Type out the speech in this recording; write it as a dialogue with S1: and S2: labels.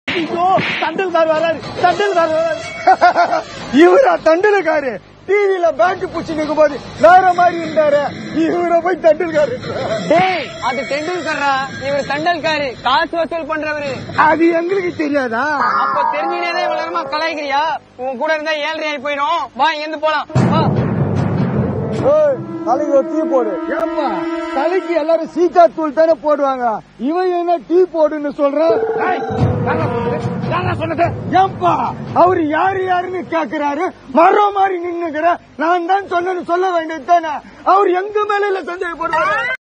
S1: ஐயோ தண்டல்கார் வராரு தண்டல்கார் வராரு இவரா தண்டலுக்காரு டிவில பேண்ட் பூச்சி நிற்கும் போது வேற மாதிரி இருந்தாரு இவரை போய் தண்டல்காரு
S2: டேய் அது டெண்டுல்கர்ரா இவர் தண்டல்காரு காசு வசூல் பண்றவரு
S1: அது எங்களுக்கு தெரியாதா
S2: அப்ப தெரிஞ்சுனே இவ்வளவு நேரமா கலாய்க்கிறியா உன் கூட இருந்தா ஏழ்ரை ஆகி போயிடும் வா இங்க போலாம் வா
S1: ஏய், தலைக்கு ஒரு டீ போடு ஏம்பா தலைக்கு எல்லாரும் சீக்கா தூள் தானே போடுவாங்க இவன் என்ன டீ போடுன்னு சொல்றான் ஏம்பா அவரு யாரு யாருன்னு கேக்குறாரு மரம் மாதிரி நின்னுக்கிற நான் தான் சொன்னேன்னு சொல்ல வேண்டியது தானே அவர் எங்க மேல இல்ல சந்தேகப்படுவாரு